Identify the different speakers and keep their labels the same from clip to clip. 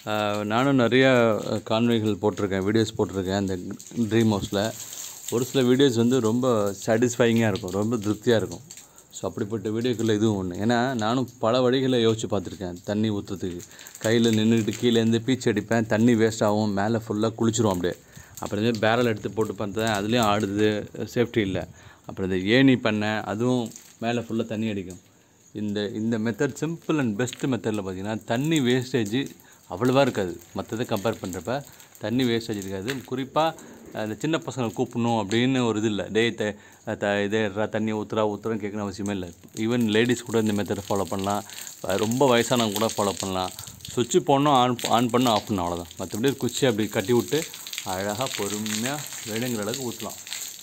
Speaker 1: ஆஹ் நானும் நிறைய காணொளிகள் போட்டிருக்கேன் வீடியோஸ் போட்டிருக்கேன் இந்த ட்ரீம் ஹவுஸில் ஒரு சில வீடியோஸ் வந்து ரொம்ப சாட்டிஸ்ஃபைங்காக இருக்கும் ரொம்ப திருப்தியாக இருக்கும் ஸோ அப்படிப்பட்ட வீடியோக்குள்ளே இதுவும் ஒன்று ஏன்னா நானும் பல வழிகளை யோசித்து பார்த்துருக்கேன் தண்ணி ஊற்றுறதுக்கு கையில் நின்றுக்கிட்டு கீழேருந்து பீச் அடிப்பேன் தண்ணி வேஸ்ட் ஆகும் மேலே ஃபுல்லாக குளிச்சிரும் அப்படியே அப்புறமே பேரல் எடுத்து போட்டு பார்த்தேன் அதுலேயும் ஆடுது சேஃப்டி இல்லை அப்புறம் இந்த ஏணி பண்ணேன் அதுவும் மேலே ஃபுல்லாக தண்ணி அடிக்கும் இந்த இந்த மெத்தட் சிம்பிள் அண்ட் பெஸ்ட் மெத்தடில் பார்த்தீங்கன்னா தண்ணி வேஸ்டேஜ் அவ்வளோவா இருக்காது மற்றதை கம்பேர் பண்ணுறப்ப தண்ணி வேஸ்டேஜ் இருக்காது குறிப்பாக அந்த சின்ன பசங்களை கூப்பிடணும் அப்படின்னு ஒரு இது இல்லை டேய் த த இதே ரா தண்ணி ஊற்றுறா ஊற்றுறன்னு கேட்கணும் அவசியமே இல்லை ஈவன் லேடிஸ் கூட இந்த மெத்தடை ஃபாலோ பண்ணலாம் அஹ் ரொம்ப வயசானவங்க கூட ஃபாலோ பண்ணலாம் சுவிட்சு போடணும் ஆன் ஆன் பண்ணணும் ஆஃப் பண்ணணும் அவ்வளோதான் மற்றபடி ஒரு குச்சி அப்படி கட்டி விட்டு அழகாக பொறுமையாக வேணுங்கிற அளவுக்கு ஊற்றலாம்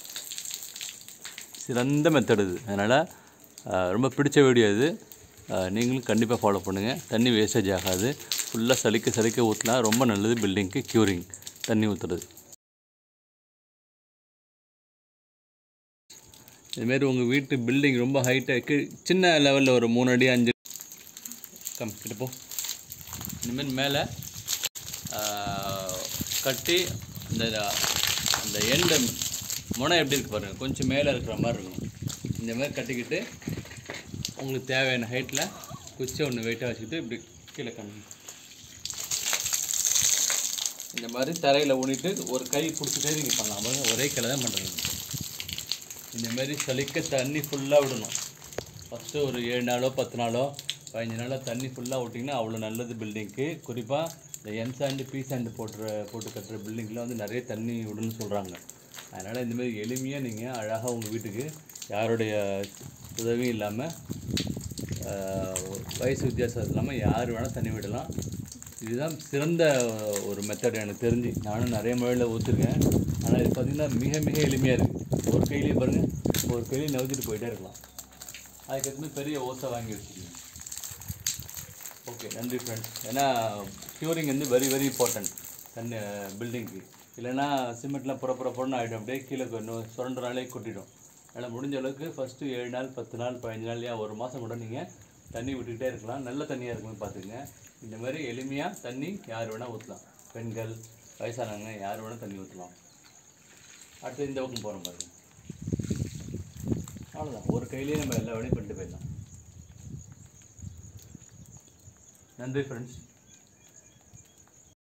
Speaker 1: சிறந்த மெத்தட் இது அதனால் ரொம்ப பிடிச்ச வீடியோ இது அஹ், நீங்களும் கண்டிப்பாக ஃபாலோ பண்ணுங்கள் தண்ணி வேஸ்டேஜ் ஆகாது ஃபுல்லாக சலிக்க சலிக்க ஊற்றலாம் ரொம்ப நல்லது பில்டிங்க்கு க்யூரிங் தண்ணி ஊற்றுறது இதுமாரி உங்கள் வீட்டு பில்டிங் ரொம்ப ஹைட்டாக சின்ன லெவலில் ஒரு மூணு அடி அஞ்சு கம் கிட்ட போ இனிமேல் மேலே கட்டி அந்த அந்த எண்டு முனை எப்படி இருக்கு பாருங்கள் கொஞ்சம் மேலே இருக்கிற மாதிரி இருக்கணும் இந்த மாதிரி கட்டிக்கிட்டு உங்களுக்கு தேவையான ஹைட்டில் குச்சி ஒன்று வெயிட்டாக வச்சுக்கிட்டு இப்படி கீழே கண்ணு இந்த மாதிரி தரையில் ஊனிட்டு ஒரு கை பிடிச்சிட்டே நீங்கள் பண்ணலாம் பாருங்க, ஒரே கையில் தான் பண்ணுறது இந்த மாதிரி சலிக்க தண்ணி ஃபுல்லாக விடணும் ஃபஸ்ட்டு ஒரு ஏழு நாளோ பத்து நாளோ பதினஞ்சு நாளோ தண்ணி ஃபுல்லாக விட்டிங்கன்னா அவ்வளோ நல்லது பில்டிங்க்கு குறிப்பாக இந்த என் சாண்டு பி சாண்டு போட்டுற போட்டு கட்டுற பில்டிங்கில் வந்து நிறைய தண்ணி விடணும்னு சொல்கிறாங்க அதனால் இந்தமாரி எளிமையாக நீங்கள் அழகாக உங்கள் வீட்டுக்கு யாருடைய உதவியும் இல்லாமல் வயசு வித்தியாசம் இல்லாமல் யார் வேணால் தண்ணி விடலாம் இதுதான் சிறந்த ஒரு மெத்தட் எனக்கு தெரிஞ்சு நானும் நிறைய முறையில் ஊற்றிருக்கேன் ஆனால் இது பார்த்திங்கன்னா மிக மிக எளிமையாக இருக்குது ஒரு கையிலேயே பாருங்கள் ஒரு கையிலேயே நவுத்திட்டு போயிட்டே இருக்கலாம் அதுக்கேற்ற பெரிய ஓசை வாங்கி வச்சுக்கோங்க ஓகே நன்றி ஃப்ரெண்ட்ஸ் ஏன்னா க்யூரிங் வந்து வெரி வெரி இம்பார்ட்டன்ட் தண்ணி பில்டிங்க்கு இல்லைன்னா சிமெண்ட்லாம் புற புற புறன்னு ஆகிடும் அப்படியே கீழே இன்னும் சுரண்டு நாளே கொட்டிடும் அதனால் முடிஞ்ச அளவுக்கு ஃபஸ்ட்டு ஏழு நாள் பத்து நாள் பதினஞ்சு நாள் ஏன் ஒரு மாதம் கூட நீங்கள் தண்ணி விட்டுக்கிட்டே இருக்கலாம் நல்ல தண்ணியாக இருக்குன்னு பார்த்துங்க இந்த மாதிரி எளிமையாக தண்ணி யார் வேணால் ஊற்றலாம் பெண்கள் வயசானவங்க யார் வேணால் தண்ணி ஊற்றலாம் அடுத்து இந்த பக்கம் போகிறோம் பாருங்க அவ்வளோதான் ஒரு கையிலேயே நம்ம எல்லா வேலையும் பண்ணிட்டு போயிடலாம் நன்றி ஃப்ரெண்ட்ஸ்